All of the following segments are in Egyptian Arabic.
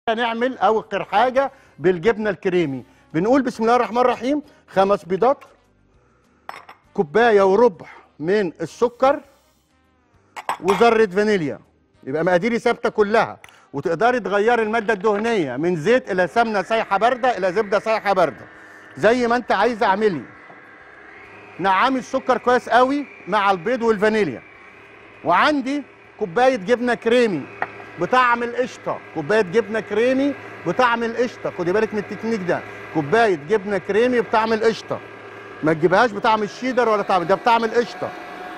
نعمل اوقر حاجه بالجبنه الكريمي بنقول بسم الله الرحمن الرحيم خمس بيضات كوبايه وربع من السكر وذره فانيليا يبقى مقاديري ثابته كلها وتقدري تغيري الماده الدهنيه من زيت الى سمنه سايحه بارده الى زبده سايحه بارده زي ما انت عايزه اعملي نعمي السكر كويس قوي مع البيض والفانيليا وعندي كوبايه جبنه كريمي بطعم القشطه كوبايه جبنه كريمي بطعم القشطه خدي بالك من التكنيك ده كوبايه جبنه كريمي بطعم القشطه ما تجيبهاش بطعم الشيدر ولا طعم ده بطعم القشطه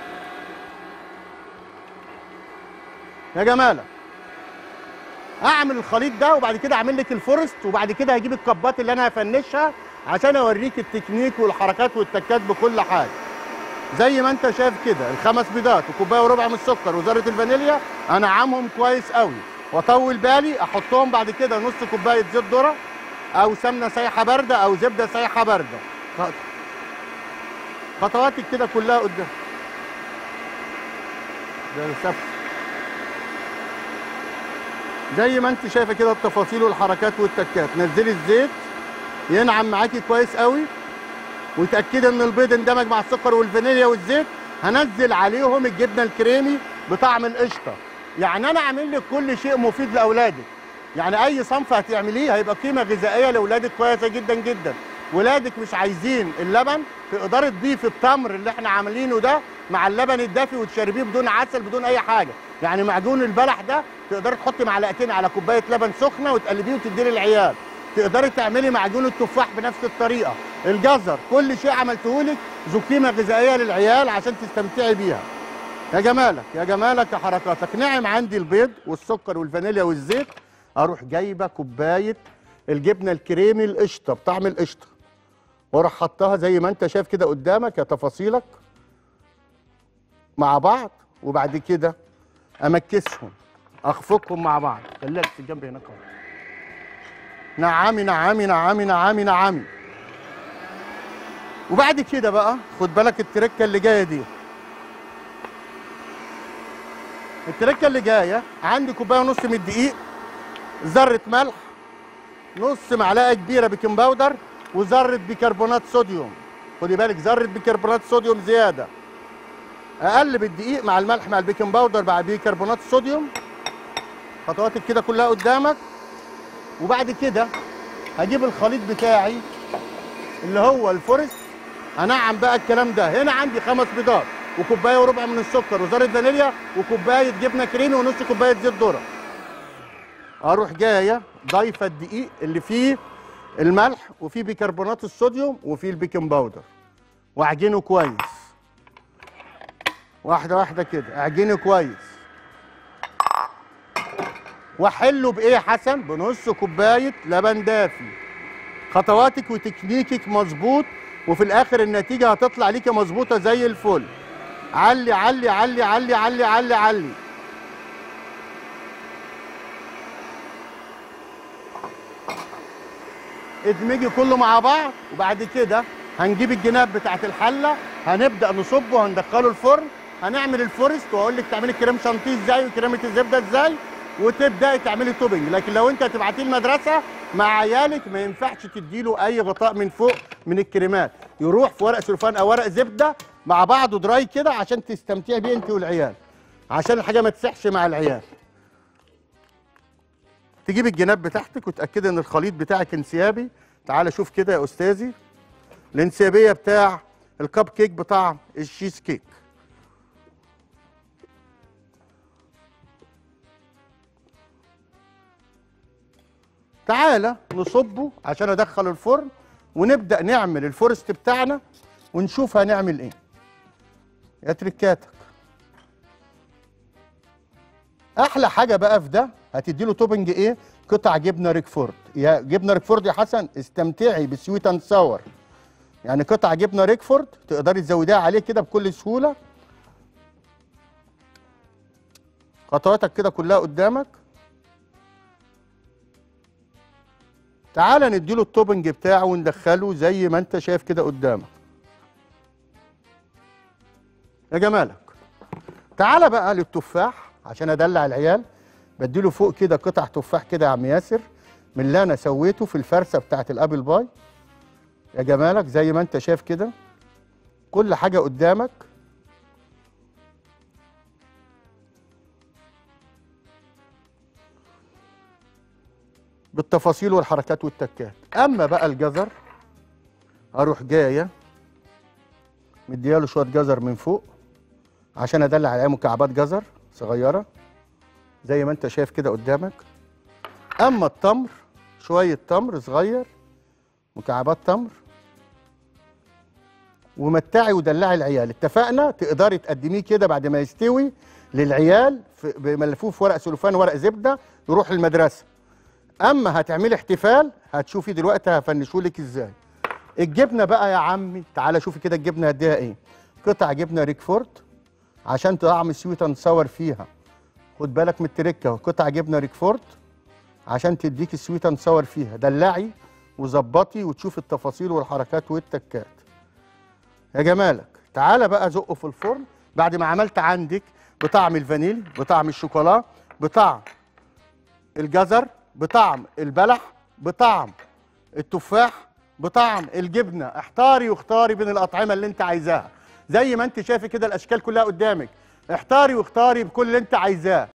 يا جماله اعمل الخليط ده وبعد كده اعمل لك الفورست وبعد كده هجيب الكبات اللي انا هفنشها عشان اوريك التكنيك والحركات والتكات بكل حاجه زي ما انت شايف كده الخمس بيضات وكوبايه وربع من السكر وذره الفانيليا انعمهم كويس قوي واطول بالي احطهم بعد كده نص كوبايه زيت ذره او سمنه سايحه بارده او زبده سايحه بارده خ- خطواتك كده كلها قدام ده السبت زي ما انت شايفه كده التفاصيل والحركات والتكات نزلي الزيت ينعم معاكي كويس قوي وتاكدي ان البيض اندمج مع السكر والفانيليا والزيت هنزل عليهم الجبنه الكريمي بطعم القشطه يعني انا اعمل لك كل شيء مفيد لاولادك يعني اي صنف هتعمليه هيبقى قيمه غذائيه لاولادك كويسه جدا جدا ولادك مش عايزين اللبن تقدري تضيفي التمر اللي احنا عاملينه ده مع اللبن الدافي وتشربيه بدون عسل بدون اي حاجه يعني معجون البلح ده تقدري تحطي معلقتين على كوبايه لبن سخنه وتقلبيه وتديه للعيال تقدري تعملي معجون التفاح بنفس الطريقه الجزر كل شيء عملته لك ذو قيمه غذائيه للعيال عشان تستمتعي بيها يا جمالك يا جمالك يا حركاتك نعم عندي البيض والسكر والفانيليا والزيت اروح جايبه كوبايه الجبنه الكريمي القشطه بطعم القشطه واروح حطها زي ما انت شايف كده قدامك يا تفاصيلك مع بعض وبعد كده امكسهم اخفقهم مع بعض خليها في الجنب هناك اهو نعمي نعمي نعمي نعمي نعمي وبعد كده بقى خد بالك التركه اللي جايه دي التركه اللي جايه عندي كوبايه ونص من الدقيق ذره ملح نص معلقه كبيره بيكنج باودر وذره بيكربونات صوديوم خدي بالك ذره بيكربونات صوديوم زياده اقلب الدقيق مع الملح مع البيكنج باودر مع بيكربونات الصوديوم خطواتك كده كلها قدامك وبعد كده هجيب الخليط بتاعي اللي هو الفورست هنعم بقى الكلام ده هنا عندي خمس بيضات وكوبايه وربع من السكر وذره فانيليا وكوبايه جبنه كريمي ونص كوبايه زيت ذره اروح جايه ضايفه الدقيق اللي فيه الملح وفيه بيكربونات الصوديوم وفيه البيكنج باودر واعجنه كويس واحده واحده كده اعجنه كويس واحله بايه يا حسن بنص كوبايه لبن دافي خطواتك وتكنيكك مظبوط وفي الاخر النتيجه هتطلع ليكي مظبوطه زي الفل علي علي علي علي علي علي علي ادمجي كله مع بعض وبعد كده هنجيب الجناب بتاعت الحله هنبدا نصبه وهندخله الفرن هنعمل الفورست واقول لك تعملي كريم شانتيه ازاي وكريمه الزبده ازاي وتبداي تعملي توبنج لكن لو انت هتبعتيه المدرسه مع عيالك ما ينفعش تديله اي غطاء من فوق من الكريمات يروح في ورق سلفان او ورق زبده مع بعضه دراي كده عشان تستمتعي بيه انت والعيال عشان الحاجه ما تسحش مع العيال تجيب الجناب بتاعتك وتاكدي ان الخليط بتاعك انسيابي تعال شوف كده يا استاذي الانسيابيه بتاع الكب كيك بطعم الشيز كيك تعالى نصبه عشان ادخل الفرن ونبدا نعمل الفورست بتاعنا ونشوف هنعمل ايه يا تركاتك احلى حاجه بقى في ده هتدي له توبنج ايه قطع جبنه ريكفورد يا جبنه ريكفورد يا حسن استمتعي بسويت اند ساور يعني قطع جبنه ريكفورد تقدري تزوديها عليه كده بكل سهوله خطواتك كده كلها قدامك تعالى نديله التوبنج بتاعه وندخله زي ما انت شايف كده قدامك يا جمالك تعالى بقى للتفاح عشان ادلع العيال بديله فوق كده قطع تفاح كده يا عم ياسر من اللي انا سويته في الفرشه بتاعت الابل باي يا جمالك زي ما انت شايف كده كل حاجه قدامك بالتفاصيل والحركات والتكات اما بقى الجزر اروح جايه مدياله شويه جزر من فوق عشان ادلع عليه مكعبات جزر صغيره زي ما انت شايف كده قدامك اما التمر شويه تمر صغير مكعبات تمر ومتعي ودلعي العيال اتفقنا تقدري تقدميه كده بعد ما يستوي للعيال في بملفوه في ورق سلوفان ورق زبده يروح المدرسه اما هتعملي احتفال هتشوفي دلوقتي هفنشهولك ازاي الجبنه بقى يا عمي تعالى شوفي كده الجبنه هديها ايه قطع جبنه ريكفورت عشان طعم سويت نصور فيها خد بالك من التركه اهو قطع جبنه ريكفورت عشان تديك السويت نصور فيها دلعي وظبطي وتشوفي التفاصيل والحركات والتكات يا جمالك تعالى بقى زقه في الفرن بعد ما عملت عندك بطعم الفانيلي بطعم الشوكولا بطعم الجزر بطعم البلح بطعم التفاح بطعم الجبنه احتاري واختاري بين الاطعمه اللي انت عايزاها زي ما انت شايفه كده الاشكال كلها قدامك احتاري واختاري بكل اللي انت عايزاه